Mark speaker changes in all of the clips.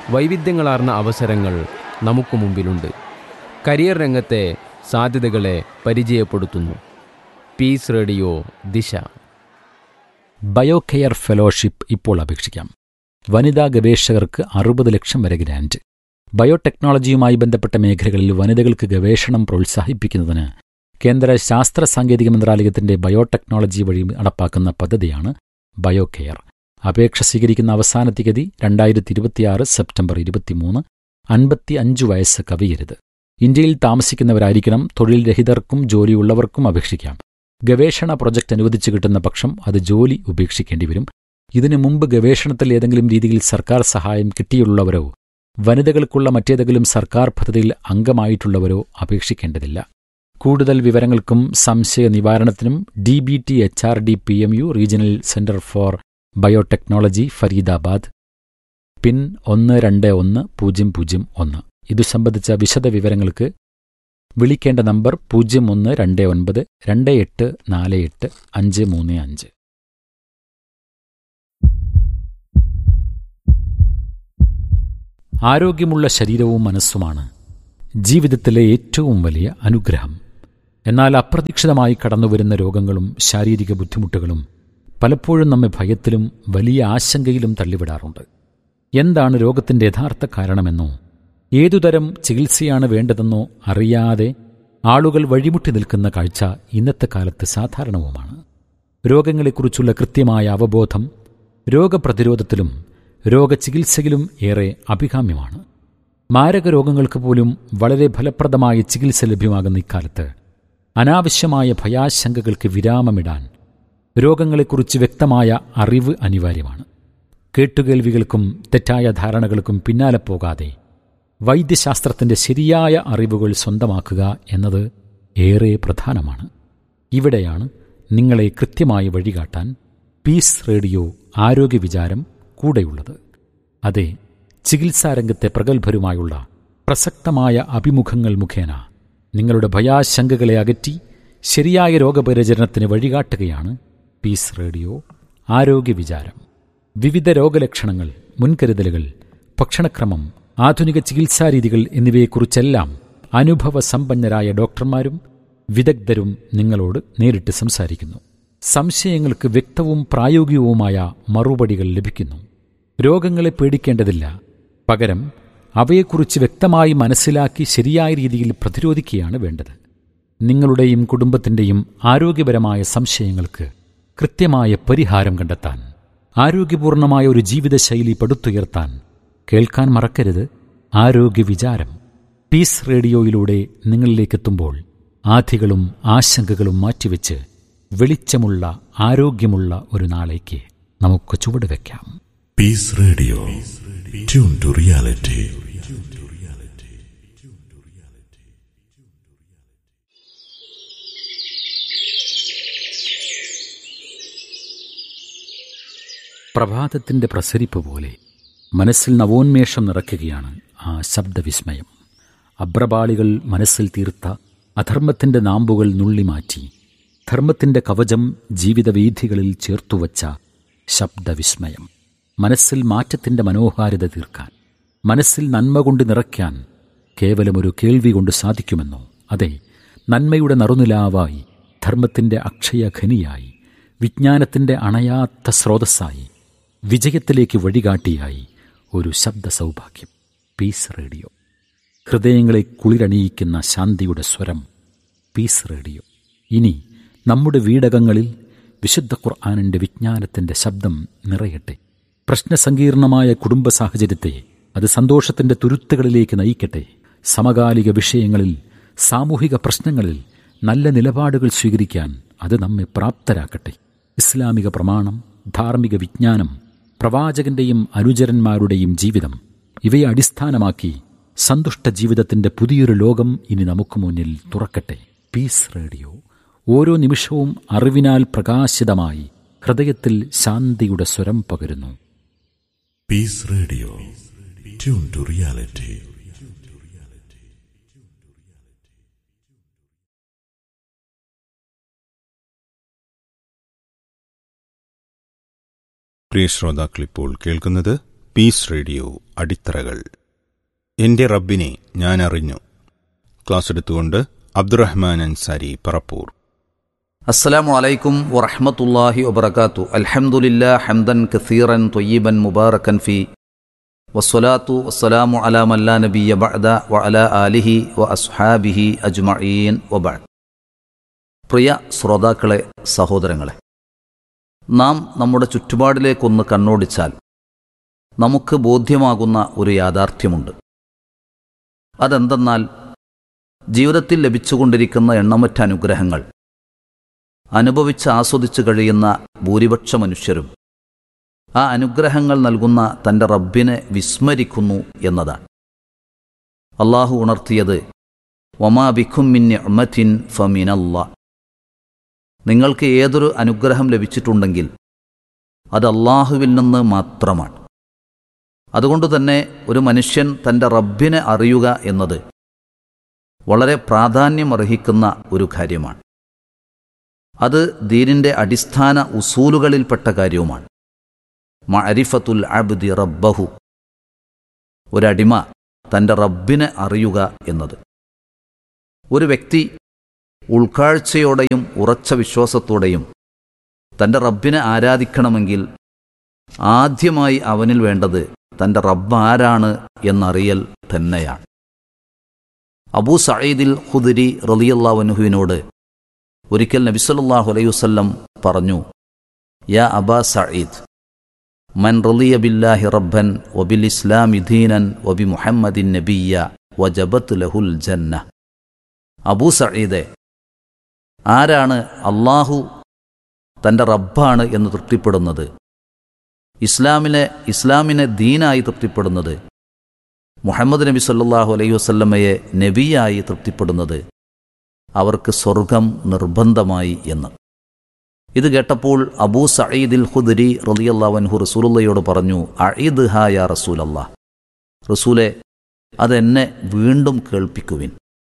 Speaker 1: വൈവിധ്യങ്ങളാർന്ന അവസരങ്ങൾ നമുക്ക് മുമ്പിലുണ്ട് കരിയർ രംഗത്തെ സാധ്യതകളെ പരിചയപ്പെടുത്തുന്നു പീസ് റേഡിയോ ദിശ
Speaker 2: ബയോകെയർ ഫെലോഷിപ്പ് ഇപ്പോൾ അപേക്ഷിക്കാം വനിതാ ഗവേഷകർക്ക് അറുപത് ലക്ഷം വരെ ഗ്രാന്റ് ബയോടെക്നോളജിയുമായി ബന്ധപ്പെട്ട മേഖലകളിൽ വനിതകൾക്ക് ഗവേഷണം പ്രോത്സാഹിപ്പിക്കുന്നതിന് കേന്ദ്ര ശാസ്ത്ര സാങ്കേതിക മന്ത്രാലയത്തിന്റെ ബയോടെക്നോളജി വഴി നടപ്പാക്കുന്ന പദ്ധതിയാണ് ബയോകെയർ അപേക്ഷ സ്വീകരിക്കുന്ന അവസാന തീയതി രണ്ടായിരത്തി ഇരുപത്തിയാറ് സെപ്റ്റംബർ ഇരുപത്തിമൂന്ന് അൻപത്തി അഞ്ച് വയസ്സ് കവിയരുത് ഇന്ത്യയിൽ താമസിക്കുന്നവരായിരിക്കണം തൊഴിൽ രഹിതർക്കും ജോലിയുള്ളവർക്കും അപേക്ഷിക്കാം ഗവേഷണ പ്രൊജക്ട് അനുവദിച്ചു കിട്ടുന്ന പക്ഷം അത് ജോലി ഉപേക്ഷിക്കേണ്ടി വരും ഇതിനു മുമ്പ് ഗവേഷണത്തിൽ ഏതെങ്കിലും രീതിയിൽ സർക്കാർ സഹായം കിട്ടിയുള്ളവരോ വനിതകൾക്കുള്ള മറ്റേതെങ്കിലും സർക്കാർ പദ്ധതിയിൽ അംഗമായിട്ടുള്ളവരോ അപേക്ഷിക്കേണ്ടതില്ല കൂടുതൽ വിവരങ്ങൾക്കും സംശയ നിവാരണത്തിനും D B T H R D P M U regional centre for biotechnology Faridabad pin ഒന്ന് രണ്ട് ഒന്ന് പൂജ്യം പൂജ്യം ഒന്ന് ഇതു സംബന്ധിച്ച വിശദ വിവരങ്ങൾക്ക് വിളിക്കേണ്ട നമ്പർ പൂജ്യം ഒന്ന് രണ്ട് ഒൻപത് രണ്ട് എട്ട് നാല് എട്ട് അഞ്ച് മൂന്ന് അഞ്ച് ആരോഗ്യമുള്ള ശരീരവും മനസ്സുമാണ് ജീവിതത്തിലെ ഏറ്റവും വലിയ അനുഗ്രഹം എന്നാൽ അപ്രതീക്ഷിതമായി കടന്നുവരുന്ന രോഗങ്ങളും ശാരീരിക ബുദ്ധിമുട്ടുകളും പലപ്പോഴും നമ്മെ ഭയത്തിലും വലിയ ആശങ്കയിലും തള്ളിവിടാറുണ്ട് എന്താണ് രോഗത്തിന്റെ യഥാർത്ഥ കാരണമെന്നോ ഏതുതരം ചികിത്സയാണ് വേണ്ടതെന്നോ അറിയാതെ ആളുകൾ വഴിമുട്ടി നിൽക്കുന്ന കാഴ്ച ഇന്നത്തെ കാലത്ത് സാധാരണവുമാണ് രോഗങ്ങളെക്കുറിച്ചുള്ള കൃത്യമായ അവബോധം രോഗപ്രതിരോധത്തിലും രോഗചികിത്സയിലും ഏറെ അഭികാമ്യമാണ് മാരക രോഗങ്ങൾക്ക് പോലും വളരെ ഫലപ്രദമായ ചികിത്സ ലഭ്യമാകുന്ന ഇക്കാലത്ത് അനാവശ്യമായ ഭയാശങ്കകൾക്ക് വിരാമമിടാൻ രോഗങ്ങളെക്കുറിച്ച് വ്യക്തമായ അറിവ് അനിവാര്യമാണ് കേട്ടുകേൾവികൾക്കും തെറ്റായ ധാരണകൾക്കും പിന്നാലെ പോകാതെ വൈദ്യശാസ്ത്രത്തിന്റെ ശരിയായ അറിവുകൾ സ്വന്തമാക്കുക എന്നത് ഏറെ പ്രധാനമാണ് ഇവിടെയാണ് നിങ്ങളെ കൃത്യമായി വഴികാട്ടാൻ പീസ് റേഡിയോ ആരോഗ്യ വിചാരം കൂടെയുള്ളത് അതെ ചികിത്സാരംഗത്തെ പ്രഗത്ഭരുമായുള്ള പ്രസക്തമായ അഭിമുഖങ്ങൾ മുഖേന നിങ്ങളുടെ ഭയാശങ്കകളെ അകറ്റി ശരിയായ രോഗപരിചരണത്തിന് വഴികാട്ടുകയാണ് പീസ് റേഡിയോ ആരോഗ്യ വിചാരം വിവിധ രോഗലക്ഷണങ്ങൾ മുൻകരുതലുകൾ ഭക്ഷണക്രമം ആധുനിക ചികിത്സാരീതികൾ എന്നിവയെക്കുറിച്ചെല്ലാം അനുഭവ സമ്പന്നരായ ഡോക്ടർമാരും വിദഗ്ധരും നിങ്ങളോട് നേരിട്ട് സംസാരിക്കുന്നു സംശയങ്ങൾക്ക് വ്യക്തവും പ്രായോഗികവുമായ മറുപടികൾ ലഭിക്കുന്നു രോഗങ്ങളെ പേടിക്കേണ്ടതില്ല പകരം അവയെക്കുറിച്ച് വ്യക്തമായി മനസ്സിലാക്കി ശരിയായ രീതിയിൽ പ്രതിരോധിക്കുകയാണ് വേണ്ടത് നിങ്ങളുടെയും കുടുംബത്തിന്റെയും ആരോഗ്യപരമായ സംശയങ്ങൾക്ക് കൃത്യമായ പരിഹാരം കണ്ടെത്താൻ ആരോഗ്യപൂർണമായ ഒരു ജീവിതശൈലി പടുത്തുയർത്താൻ കേൾക്കാൻ മറക്കരുത് ആരോഗ്യ വിചാരം പീസ് റേഡിയോയിലൂടെ നിങ്ങളിലേക്കെത്തുമ്പോൾ ആധികളും ആശങ്കകളും മാറ്റിവെച്ച് വെളിച്ചമുള്ള ആരോഗ്യമുള്ള ഒരു നാളേക്ക് നമുക്ക് ചുവടുവെക്കാം
Speaker 3: Peace Radio. Tune to reality.
Speaker 2: പ്രഭാതത്തിന്റെ പ്രസരിപ്പ് പോലെ മനസ്സിൽ നവോന്മേഷം നിറയ്ക്കുകയാണ് ആ ശബ്ദവിസ്മയം അബ്രപാളികൾ മനസ്സിൽ തീർത്ത അധർമ്മത്തിന്റെ നാമ്പുകൾ നുള്ളിമാറ്റി ധർമ്മത്തിന്റെ കവചം ജീവിതവീഥികളിൽ ചേർത്തുവച്ച ശബ്ദവിസ്മയം മനസ്സിൽ മാറ്റത്തിന്റെ മനോഹാരിത തീർക്കാൻ മനസ്സിൽ നന്മ കൊണ്ട് നിറയ്ക്കാൻ കേവലമൊരു കേൾവി കൊണ്ട് സാധിക്കുമെന്നോ അതെ നന്മയുടെ നറുനിലാവായി ധർമ്മത്തിന്റെ അക്ഷയഖനിയായി വിജ്ഞാനത്തിന്റെ അണയാത്ത സ്രോതസ്സായി വിജയത്തിലേക്ക് വഴികാട്ടിയായി ഒരു ശബ്ദ സൗഭാഗ്യം പീസ് റേഡിയോ ഹൃദയങ്ങളെ കുളിരണിയിക്കുന്ന ശാന്തിയുടെ സ്വരം പീസ് റേഡിയോ ഇനി നമ്മുടെ വീടകങ്ങളിൽ വിശുദ്ധ ഖുർആാനിന്റെ വിജ്ഞാനത്തിന്റെ ശബ്ദം നിറയട്ടെ പ്രശ്നസങ്കീർണമായ കുടുംബ സാഹചര്യത്തെ അത് സന്തോഷത്തിന്റെ തുരുത്തുകളിലേക്ക് നയിക്കട്ടെ സമകാലിക വിഷയങ്ങളിൽ സാമൂഹിക പ്രശ്നങ്ങളിൽ നല്ല നിലപാടുകൾ സ്വീകരിക്കാൻ അത് നമ്മെ പ്രാപ്തരാക്കട്ടെ ഇസ്ലാമിക പ്രമാണം ധാർമ്മിക വിജ്ഞാനം പ്രവാചകന്റെയും അനുചരന്മാരുടെയും ജീവിതം ഇവയെ അടിസ്ഥാനമാക്കി സന്തുഷ്ട ജീവിതത്തിന്റെ പുതിയൊരു ലോകം ഇനി നമുക്ക് മുന്നിൽ തുറക്കട്ടെ പീസ് റേഡിയോ ഓരോ നിമിഷവും അറിവിനാൽ പ്രകാശിതമായി ഹൃദയത്തിൽ ശാന്തിയുടെ സ്വരം പകരുന്നു
Speaker 3: Peace Radio. Tune to reality.
Speaker 4: പ്രിയ ശ്രോതാക്കൾ ഇപ്പോൾ കേൾക്കുന്നത് പീസ് റേഡിയോ അടിത്തറകൾ എന്റെ റബ്ബിനെ ഞാൻ അറിഞ്ഞു ക്ലാസ് എടുത്തുകൊണ്ട് അബ്ദുറഹ്മാൻ അൻസാരി പറപ്പൂർ
Speaker 5: السلام عليكم ورحمة الله وبركاته الحمد لله حمدا كثيرا طيبا مباركا فيه والصلاة والسلام على من لا نبي بعد وعلى آله وأصحابه أجمعين وبعد പ്രിയ ശ്രോതാക്കളെ സഹോദരങ്ങളെ നാം നമ്മുടെ ചുറ്റുപാടിലേക്കൊന്ന് കണ്ണോടിച്ചാൽ നമുക്ക് ബോധ്യമാകുന്ന ഒരു യാഥാർത്ഥ്യമുണ്ട് അതെന്തെന്നാൽ ജീവിതത്തിൽ ലഭിച്ചുകൊണ്ടിരിക്കുന്ന എണ്ണമറ്റ അനുഗ്രഹങ്ങൾ അനുഭവിച്ച് ആസ്വദിച്ചു കഴിയുന്ന ഭൂരിപക്ഷ മനുഷ്യരും ആ അനുഗ്രഹങ്ങൾ നൽകുന്ന തൻ്റെ റബ്ബിനെ വിസ്മരിക്കുന്നു എന്നതാണ് അള്ളാഹു ഉണർത്തിയത് വമാ ബിഖും മിൻ നിഅ്മത്തിൻ ഫമിനല്ല നിങ്ങൾക്ക് ഏതൊരു അനുഗ്രഹം ലഭിച്ചിട്ടുണ്ടെങ്കിൽ അത് അള്ളാഹുവിൽ നിന്ന് മാത്രമാണ് അതുകൊണ്ട് തന്നെ ഒരു മനുഷ്യൻ തൻ്റെ റബ്ബിനെ അറിയുക എന്നത് വളരെ പ്രാധാന്യമർഹിക്കുന്ന ഒരു കാര്യമാണ് അത് ദീനിൻ്റെ അടിസ്ഥാന ഉസൂലുകളിൽപ്പെട്ട കാര്യവുമാണ് മഅരിഫത്തുൽ അബ്ദി റബ്ബഹു ഒരടിമ തൻ്റെ റബ്ബിനെ അറിയുക എന്നത് ഒരു വ്യക്തി ഉൾക്കാഴ്ചയോടെയും ഉറച്ച വിശ്വാസത്തോടെയും തൻ്റെ റബ്ബിനെ ആരാധിക്കണമെങ്കിൽ ആദ്യമായി അവനിൽ വേണ്ടത് തൻ്റെ റബ്ബ് ആരാണ് എന്നറിയൽ തന്നെയാണ് അബൂ സഈദിൽ ഖുദരി റളിയല്ലാഹുവിനോട് ഒരിക്കൽ നബിസല്ലാഹു അലൈഹി വസല്ലം പറഞ്ഞു യാ അബാ സഈദ് മൻ റളിയ ബില്ലാഹി റബ്ബൻ വബിൽ ഇസ്ലാമി ദീനൻ വബി മുഹമ്മദിൻ നബിയ വജബത്ത് ലഹുൽ ജന്ന അബൂ സഈദെ ആരാണ് അള്ളാഹു തൻ്റെ റബ്ബാണ് എന്ന് തൃപ്തിപ്പെടുന്നത് ഇസ്ലാമിനെ ഇസ്ലാമിനെ ദീനായി തൃപ്തിപ്പെടുന്നത് മുഹമ്മദ് നബി സല്ലാഹു അലൈഹി വസല്ലമ്മയെ നബിയായി തൃപ്തിപ്പെടുന്നത് അവർക്ക് സ്വർഗം നിർബന്ധമായി എന്ന് ഇത് കേട്ടപ്പോൾ അബൂ സഈദിൽ ഖുദരി റളിയല്ലാഹു റസൂലുള്ളയോട് പറഞ്ഞു അഈദ് ഹാ യാ റസൂലല്ലാ റസൂലെ അതെന്നെ വീണ്ടും കേൾപ്പിക്കുവിൻ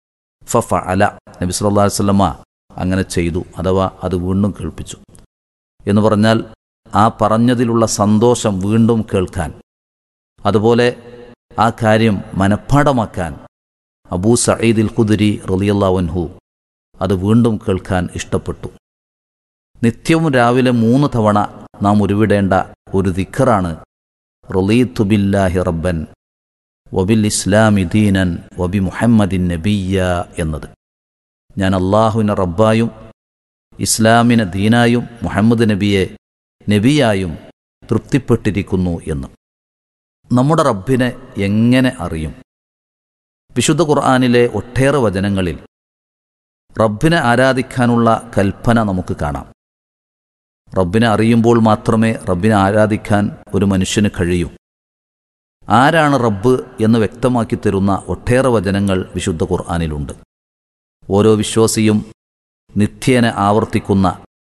Speaker 5: ഫഫ അല നബി സല്ലല്ലാഹു അലൈഹി വസല്ലമ അങ്ങനെ ചെയ്തു അഥവാ അത് വീണ്ടും കേൾപ്പിച്ചു എന്ന് പറഞ്ഞാൽ ആ പറഞ്ഞതിലുള്ള സന്തോഷം വീണ്ടും കേൾക്കാൻ അതുപോലെ ആ കാര്യം മനഃപ്പാടമാക്കാൻ അബൂ സഈദിൽ ഖുദരി റളിയല്ലാഹു അത് വീണ്ടും കേൾക്കാൻ ഇഷ്ടപ്പെട്ടു നിത്യവും രാവിലെ മൂന്ന് തവണ നാം ഉരുവിടേണ്ട ഒരു ദിക്കറാണ് റൊലീത്തു ബില്ലാഹി റബ്ബൻ വബിൽ ഇസ്ലാമി ദീനൻ വബി മുഹമ്മദിൻ നബിയ എന്നത് ഞാൻ അള്ളാഹുവിനെ റബ്ബായും ഇസ്ലാമിനെ ദീനായും മുഹമ്മദ് നബിയെ നബിയായും തൃപ്തിപ്പെട്ടിരിക്കുന്നു എന്ന് നമ്മുടെ റബ്ബിനെ എങ്ങനെ അറിയും വിശുദ്ധ ഖുർആാനിലെ ഒട്ടേറെ വചനങ്ങളിൽ റബ്ബിനെ ആരാധിക്കാനുള്ള കൽപ്പന നമുക്ക് കാണാം റബ്ബിനെ അറിയുമ്പോൾ മാത്രമേ റബ്ബിനെ ആരാധിക്കാൻ ഒരു മനുഷ്യന് കഴിയൂ ആരാണ് റബ്ബ് എന്ന് വ്യക്തമാക്കി തരുന്ന ഒട്ടേറെ വചനങ്ങൾ വിശുദ്ധ ഖുർആാനിലുണ്ട് ഓരോ വിശ്വാസിയും നിത്യേന ആവർത്തിക്കുന്ന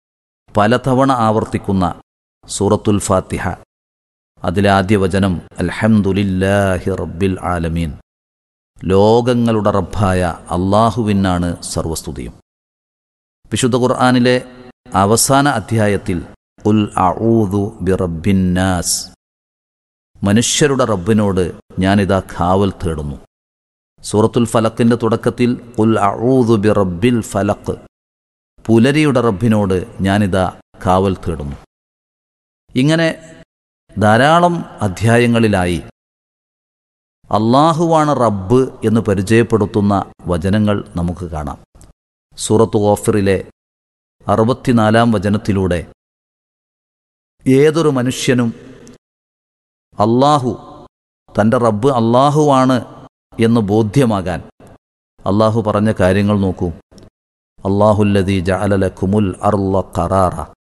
Speaker 5: പലതവണ ആവർത്തിക്കുന്ന സൂറത്തുൽ ഫാത്തിഹ അതിലെ ആദ്യ വചനം അൽഹംദുലില്ലാഹി റബ്ബിൽ ആലമീൻ ലോകങ്ങളുടെ റബ്ബായ അള്ളാഹുവിനാണ് സർവസ്തുതിയും വിശുദ്ധ ഖുർആാനിലെ അവസാന അധ്യായത്തിൽ ഉൽ അഊദു ബിറബിന്നാസ് മനുഷ്യരുടെ റബ്ബിനോട് ഞാനിതാ കാവൽ തേടുന്നു സൂറത്തുൽ ഫലക്കിന്റെ തുടക്കത്തിൽ ഉൽ അഊദു ബിറബിൽ ഫലക്ക് പുലരിയുടെ റബ്ബിനോട് ഞാനിതാ കാവൽ തേടുന്നു ഇങ്ങനെ ധാരാളം അധ്യായങ്ങളിലായി അള്ളാഹുവാണ് റബ്ബ് എന്ന് പരിചയപ്പെടുത്തുന്ന വചനങ്ങൾ നമുക്ക് കാണാം സൂറത്ത് ഓഫറിലെ അറുപത്തിനാലാം വചനത്തിലൂടെ ഏതൊരു മനുഷ്യനും അള്ളാഹു തൻ്റെ റബ്ബ് അള്ളാഹുവാണ് എന്ന് ബോധ്യമാകാൻ അള്ളാഹു പറഞ്ഞ കാര്യങ്ങൾ നോക്കൂ അള്ളാഹുല്ലതി ജഅലലക്കുമുൽ അർള ഖറാറ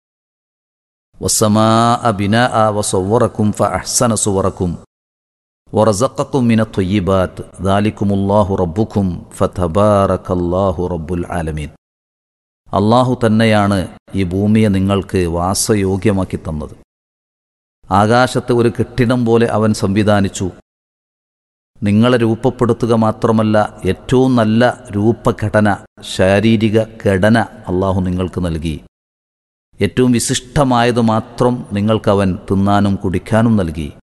Speaker 5: വസ്സമാഅ ബിനാഅ വസവ്വറക്കും ഫഅഹ്സന സുവറക്കും വറസഖക്കും മിന ത്വയ്യിബാത്ത് ദാലിക്കുമുല്ലാഹു റബ്ബുക്കും ഫതബാറകല്ലാഹു റബ്ബുൽ ആലമീൻ അള്ളാഹു തന്നെയാണ് ഈ ഭൂമിയെ നിങ്ങൾക്ക് വാസയോഗ്യമാക്കി തന്നത് ആകാശത്ത് ഒരു കെട്ടിടം പോലെ അവൻ സംവിധാനിച്ചു നിങ്ങളെ രൂപപ്പെടുത്തുക മാത്രമല്ല ഏറ്റവും നല്ല രൂപഘടന ശാരീരിക ഘടന അള്ളാഹു നിങ്ങൾക്ക് നൽകി ഏറ്റവും വിശിഷ്ടമായത് മാത്രം നിങ്ങൾക്കവൻ തിന്നാനും കുടിക്കാനും നൽകി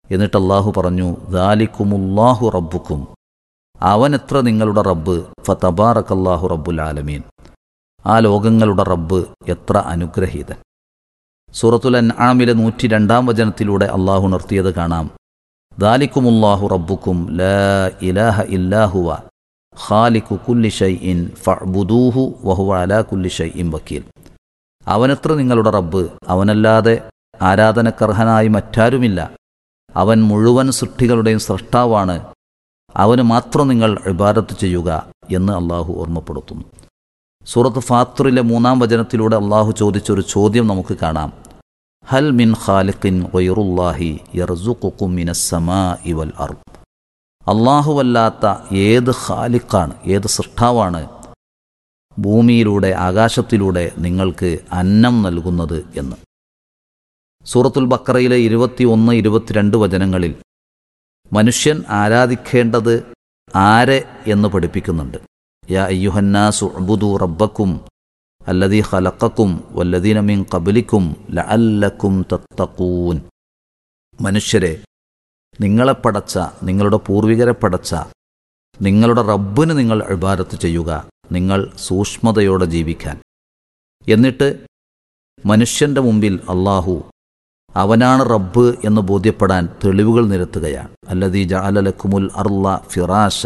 Speaker 5: എന്നിട്ട് അള്ളാഹു പറഞ്ഞു ദാലിക്കുമുല്ലാഹു റബ്ബുക്കും അവനെത്ര നിങ്ങളുടെ റബ്ബ് ഫതബാറക്കല്ലാഹു റബ്ബുൽ ആലമീൻ ആ ലോകങ്ങളുടെ റബ്ബ് എത്ര അനുഗ്രഹീതൻ സൂറത്തുൽ അൻആമിലെ നൂറ്റി രണ്ടാം വചനത്തിലൂടെ അള്ളാഹു നിർത്തിയത് കാണാം ദാലിക്കുമുല്ലാഹു റബ്ബുക്കും ലാ ഇലാഹ ഇല്ലാഹുവ ഖാലിഖു കുല്ലി ഷൈഇൻ ഫഅ്ബുദൂഹു വഹുവ അലാ കുല്ലി ഷൈഇൻ വക്കീൽ അവനെത്ര നിങ്ങളുടെ റബ്ബ് അവനല്ലാതെ ആരാധനക്കർഹനായി മറ്റാരുമില്ല അവൻ മുഴുവൻ സൃഷ്ടികളുടെയും സൃഷ്ടാവാണ് അവന് മാത്രം നിങ്ങൾ ഇബാദത്ത് ചെയ്യുക എന്ന് അള്ളാഹു ഓർമ്മപ്പെടുത്തുന്നു സൂറത്ത് ഫാത്തുറിലെ മൂന്നാം വചനത്തിലൂടെ അള്ളാഹു ചോദിച്ചൊരു ചോദ്യം നമുക്ക് കാണാം ഹൽ മിൻ ഖാലിഖിൻ വൈറുല്ലാഹി യർസുഖുക്കും മിനസ്സമാ ഇവൽ അർ അള്ളാഹുവല്ലാത്ത ഏത് ഖാലിഖാണ് ഏത് സൃഷ്ടാവാണ് ഭൂമിയിലൂടെ ആകാശത്തിലൂടെ നിങ്ങൾക്ക് അന്നം നൽകുന്നത് എന്ന് സൂറത്തുൽ ബക്കറയിലെ ഇരുപത്തി ഒന്ന് ഇരുപത്തിരണ്ട് വചനങ്ങളിൽ മനുഷ്യൻ ആരാധിക്കേണ്ടത് ആരെ എന്ന് പഠിപ്പിക്കുന്നുണ്ട് യാ അയ്യുഹന്നാസു അബുദു റബ്ബക്കും അല്ലദീ ഖലക്കക്കും വല്ലദീന മിൻ കബലിക്കും ലഅല്ലക്കും തത്തക്കൂൻ മനുഷ്യരെ നിങ്ങളെ പടച്ച നിങ്ങളുടെ പൂർവികരെ പടച്ച നിങ്ങളുടെ റബ്ബിന് നിങ്ങൾ ഇബാദത്ത് ചെയ്യുക നിങ്ങൾ സൂക്ഷ്മതയോടെ ജീവിക്കാൻ എന്നിട്ട് മനുഷ്യന്റെ മുമ്പിൽ അള്ളാഹു അവനാണ് റബ്ബ് എന്ന് ബോധ്യപ്പെടാൻ തെളിവുകൾ നിരത്തുകയാണ് അല്ലദീ ജഅലലക്കുമുൽ അർള ഫിറാശ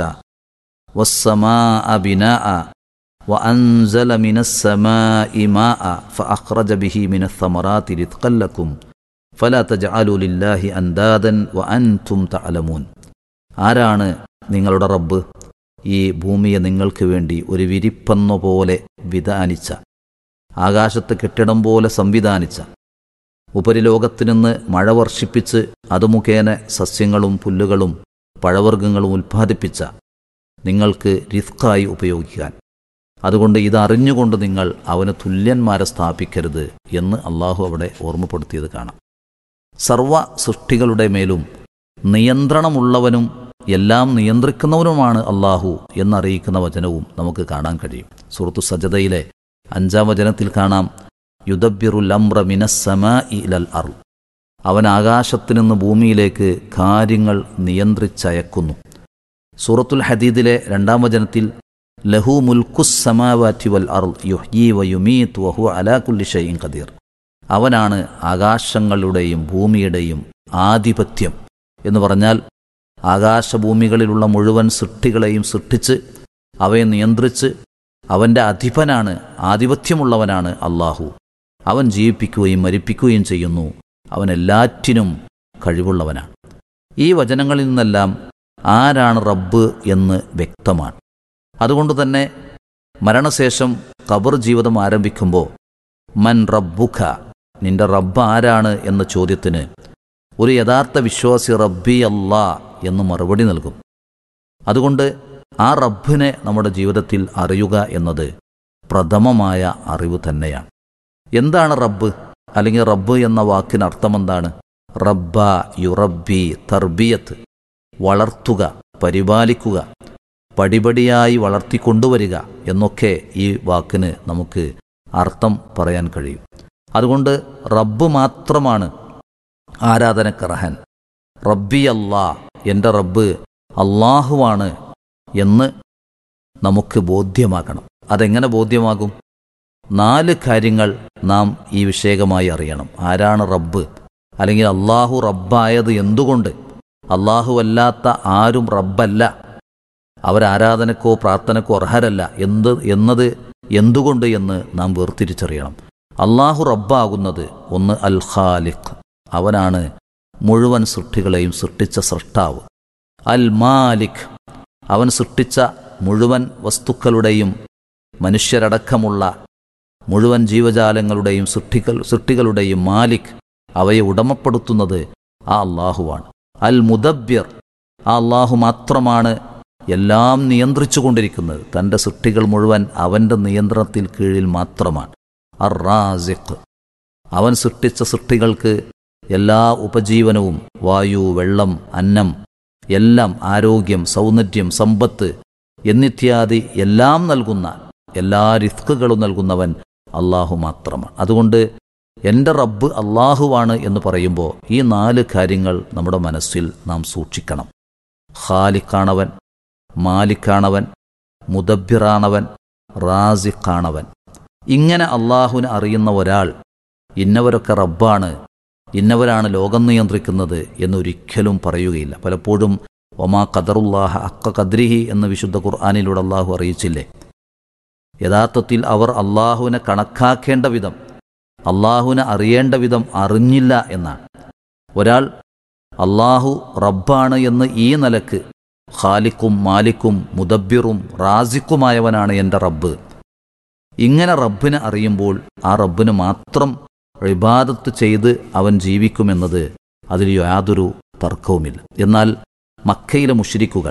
Speaker 5: والسماء بناء وأنزل من السماء ماء فأخرج به من الثمرات رزقا لكم فلا تجعلوا لله أندادا وأنتم تعلمون ആരാണ് നിങ്ങളുടെ റബ്ബ് ഈ ഭൂമിയെ നിങ്ങൾക്ക് വേണ്ടി ഒരു വിരിപ്പെന്ന പോലെ വിധാനിച്ച ആകാശത്ത് കെട്ടിടം പോലെ സംവിധാനിച്ച ഉപരിലോകത്തു നിന്ന് മഴ വർഷിപ്പിച്ച് അത് മുഖേന സസ്യങ്ങളും പുല്ലുകളും പഴവർഗ്ഗങ്ങളും ഉൽപ്പാദിപ്പിച്ച നിങ്ങൾക്ക് റിസ്ക്കായി ഉപയോഗിക്കാൻ അതുകൊണ്ട് ഇതറിഞ്ഞുകൊണ്ട് നിങ്ങൾ അവന് തുല്യന്മാരെ സ്ഥാപിക്കരുത് എന്ന് അള്ളാഹു അവിടെ ഓർമ്മപ്പെടുത്തിയത് കാണാം സർവ സൃഷ്ടികളുടെ മേലും നിയന്ത്രണമുള്ളവനും എല്ലാം നിയന്ത്രിക്കുന്നവനുമാണ് അള്ളാഹു എന്നറിയിക്കുന്ന വചനവും നമുക്ക് കാണാൻ കഴിയും സുഹൃത്തു സജതയിലെ അഞ്ചാം വചനത്തിൽ കാണാം യുദബിറുൽ അംറ മിനസ്സമാ ഇലൽ അർ അവൻ ആകാശത്തു നിന്ന് ഭൂമിയിലേക്ക് കാര്യങ്ങൾ നിയന്ത്രിച്ചയക്കുന്നു സൂറത്തുൽ ഹദീദിലെ രണ്ടാം വചനത്തിൽ ലഹു മുൽക്കുസ് സമാവാറ്റി വൽ അർ യുഹ്യീ വ യുമീത്ത് വഹു അലാകുല്ലി ഷൈൻ ഖദീർ അവനാണ് ആകാശങ്ങളുടെയും ഭൂമിയുടെയും ആധിപത്യം എന്ന് പറഞ്ഞാൽ ആകാശഭൂമികളിലുള്ള മുഴുവൻ സൃഷ്ടികളെയും സൃഷ്ടിച്ച് അവയെ നിയന്ത്രിച്ച് അവൻ്റെ അധിപനാണ് ആധിപത്യമുള്ളവനാണ് അള്ളാഹു അവൻ ജീവിപ്പിക്കുകയും മരിപ്പിക്കുകയും ചെയ്യുന്നു അവൻ എല്ലാറ്റിനും കഴിവുള്ളവനാണ് ഈ വചനങ്ങളിൽ നിന്നെല്ലാം ആരാണ് റബ്ബ് എന്ന് വ്യക്തമാണ് അതുകൊണ്ട് തന്നെ മരണശേഷം ഖബർ ജീവിതം ആരംഭിക്കുമ്പോൾ മൻ റബ്ബുഖ നിന്റെ റബ്ബ് ആരാണ് എന്ന ചോദ്യത്തിന് ഒരു യഥാർത്ഥ വിശ്വാസി റബ്ബി അല്ലാ എന്ന് മറുപടി നൽകും അതുകൊണ്ട് ആ റബ്ബിനെ നമ്മുടെ ജീവിതത്തിൽ അറിയുക എന്നത് പ്രഥമമായ അറിവ് തന്നെയാണ് എന്താണ് റബ്ബ് അല്ലെങ്കിൽ റബ്ബ് എന്ന വാക്കിന് അർത്ഥമെന്താണ് റബ്ബ യുറബി തർബിയത്ത് വളർത്തുക പരിപാലിക്കുക പടിപടിയായി വളർത്തിക്കൊണ്ടുവരിക എന്നൊക്കെ ഈ വാക്കിന് നമുക്ക് അർത്ഥം പറയാൻ കഴിയും അതുകൊണ്ട് റബ്ബ് മാത്രമാണ് ആരാധനക്കർഹൻ റബ്ബി അല്ലാ എൻ്റെ റബ്ബ് അള്ളാഹുവാണ് എന്ന് നമുക്ക് ബോധ്യമാക്കണം അതെങ്ങനെ ബോധ്യമാകും നാല് കാര്യങ്ങൾ നാം ഈ വിഷയകമായി അറിയണം ആരാണ് റബ്ബ് അല്ലെങ്കിൽ അള്ളാഹു റബ്ബായത് എന്തുകൊണ്ട് അള്ളാഹു അല്ലാത്ത ആരും റബ്ബല്ല അവരാരാധനക്കോ പ്രാർത്ഥനക്കോ അർഹരല്ല എന്ത് എന്നത് എന്തുകൊണ്ട് എന്ന് നാം വേർതിരിച്ചറിയണം അള്ളാഹു റബ്ബാകുന്നത് ഒന്ന് അൽ ഖാലിഖ് അവനാണ് മുഴുവൻ സൃഷ്ടികളെയും സൃഷ്ടിച്ച സൃഷ്ടാവ് അൽ മാലിക് അവൻ സൃഷ്ടിച്ച മുഴുവൻ വസ്തുക്കളുടെയും മനുഷ്യരടക്കമുള്ള മുഴുവൻ ജീവജാലങ്ങളുടെയും സൃഷ്ടികൾ സൃഷ്ടികളുടെയും മാലിക് അവയെ ഉടമപ്പെടുത്തുന്നത് ആ അള്ളാഹുവാണ് അൽ മുദബ്യർ ആ അള്ളാഹു മാത്രമാണ് എല്ലാം നിയന്ത്രിച്ചു കൊണ്ടിരിക്കുന്നത് തൻ്റെ സൃഷ്ടികൾ മുഴുവൻ അവൻ്റെ നിയന്ത്രണത്തിൽ കീഴിൽ മാത്രമാണ് അർ റാസിഖ് അവൻ സൃഷ്ടിച്ച സൃഷ്ടികൾക്ക് എല്ലാ ഉപജീവനവും വായു വെള്ളം അന്നം എല്ലാം ആരോഗ്യം സൗന്ദര്യം സമ്പത്ത് എന്നിത്യാദി എല്ലാം നൽകുന്ന എല്ലാ റിസ്കുകളും നൽകുന്നവൻ അള്ളാഹു മാത്രമാണ് അതുകൊണ്ട് എൻ്റെ റബ്ബ് അള്ളാഹുവാണ് എന്ന് പറയുമ്പോൾ ഈ നാല് കാര്യങ്ങൾ നമ്മുടെ മനസ്സിൽ നാം സൂക്ഷിക്കണം ഖാലിക്കാണവൻ മാലിക്കാണവൻ മുദബ്ബിറാണവൻ റാസിഖാണവൻ ഇങ്ങനെ അള്ളാഹുവിനെ അറിയുന്ന ഒരാൾ ഇന്നവരൊക്കെ റബ്ബാണ് ഇന്നവരാണ് ലോകം നിയന്ത്രിക്കുന്നത് എന്നൊരിക്കലും പറയുകയില്ല പലപ്പോഴും ഒമാ ഖദറുല്ലാഹ അക്ക ഖദ്രിഹി എന്ന് വിശുദ്ധ ഖുർആാനിലൂടെ അള്ളാഹു അറിയിച്ചില്ലേ യഥാർത്ഥത്തിൽ അവർ അള്ളാഹുവിനെ കണക്കാക്കേണ്ട വിധം അള്ളാഹുവിനെ അറിയേണ്ട വിധം അറിഞ്ഞില്ല എന്നാണ് ഒരാൾ അള്ളാഹു റബ്ബാണ് എന്ന് ഈ നിലക്ക് ഖാലിക്കും മാലിക്കും മുദബ്ബിറും റാസിക്കുമായവനാണ് എൻ്റെ റബ്ബ് ഇങ്ങനെ റബ്ബിനെ അറിയുമ്പോൾ ആ റബ്ബിന് മാത്രം ഇബാദത്ത് ചെയ്ത് അവൻ ജീവിക്കുമെന്നത് അതിൽ യാതൊരു തർക്കവുമില്ല എന്നാൽ മക്കയിലെ മുഷിരിക്കുകൾ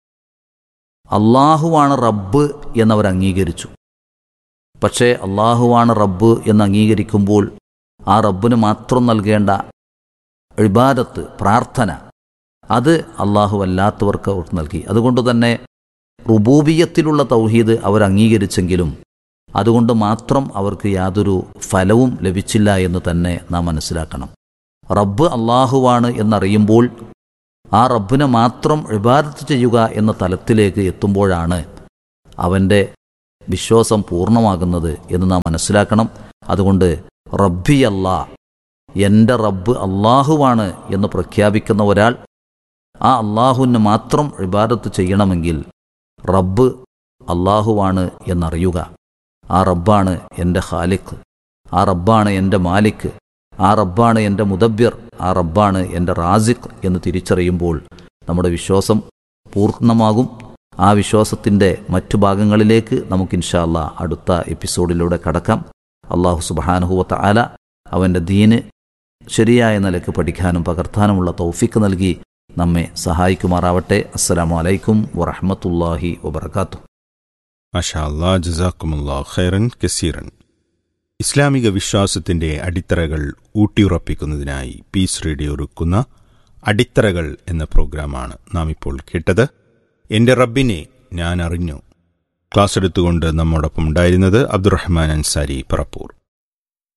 Speaker 5: അള്ളാഹുവാണ് റബ്ബ് എന്നവർ അംഗീകരിച്ചു പക്ഷേ അള്ളാഹുവാണ് റബ്ബ് എന്ന് അംഗീകരിക്കുമ്പോൾ ആ റബ്ബിന് മാത്രം നൽകേണ്ട ഇബാദത്ത് പ്രാർത്ഥന അത് അള്ളാഹു അല്ലാത്തവർക്ക് അവർ നൽകി അതുകൊണ്ട് തന്നെ റുബൂബിയത്തിലുള്ള തൗഹീദ് അവർ അംഗീകരിച്ചെങ്കിലും അതുകൊണ്ട് മാത്രം അവർക്ക് യാതൊരു ഫലവും ലഭിച്ചില്ല എന്ന് തന്നെ നാം മനസ്സിലാക്കണം റബ്ബ് അള്ളാഹുവാണ് എന്നറിയുമ്പോൾ ആ റബ്ബിനെ മാത്രം ഇബാദത്ത് ചെയ്യുക എന്ന തലത്തിലേക്ക് എത്തുമ്പോഴാണ് അവൻ്റെ വിശ്വാസം പൂർണ്ണമാകുന്നത് എന്ന് നാം മനസ്സിലാക്കണം അതുകൊണ്ട് റബ്ബി അല്ലാ എൻ്റെ റബ്ബ് അള്ളാഹുവാണ് എന്ന് പ്രഖ്യാപിക്കുന്ന ഒരാൾ ആ അള്ളാഹുവിന് മാത്രം ഇബാദത്ത് ചെയ്യണമെങ്കിൽ റബ്ബ് അള്ളാഹുവാണ് എന്നറിയുക ആ റബ്ബാണ് എൻ്റെ ഖാലിഖ് ആ റബ്ബാണ് എൻ്റെ മാലിക് ആ റബ്ബാണ് എൻ്റെ മുദബ്ബിർ ആ റബ്ബാണ് എൻ്റെ റാസിഖ് എന്ന് തിരിച്ചറിയുമ്പോൾ നമ്മുടെ വിശ്വാസം പൂർണ്ണമാകും ആ വിശ്വാസത്തിൻ്റെ മറ്റു ഭാഗങ്ങളിലേക്ക് നമുക്ക് ഇൻഷാല്ല അടുത്ത എപ്പിസോഡിലൂടെ കടക്കാം അള്ളാഹു സുബാനുഹുവത്ത ആല അവൻ്റെ ദീന് ശരിയായ നിലക്ക് പഠിക്കാനും പകർത്താനുമുള്ള തൗഫിക്ക് നൽകി നമ്മെ സഹായിക്കുമാറാവട്ടെ അസ്സലാമു അലൈക്കും വറഹമത്തല്ലാഹി വബർക്കാത്തു
Speaker 4: മഷാ അല്ലാ ജസാക്കുമുല്ലാ ഖൈറൻ കസീറൻ ഇസ്ലാമിക വിശ്വാസത്തിന്റെ അടിത്തറകൾ ഊട്ടിയുറപ്പിക്കുന്നതിനായി പീസ് റേഡിയോ ഒരുക്കുന്ന അടിത്തറകൾ എന്ന പ്രോഗ്രാമാണ് നാം ഇപ്പോൾ കേട്ടത് എന്റെ റബ്ബിനെ ഞാൻ അറിഞ്ഞു ക്ലാസ് എടുത്തുകൊണ്ട് നമ്മോടൊപ്പം ഉണ്ടായിരുന്നത് അബ്ദുറഹ്മാൻ അൻസാരി പറപ്പൂർ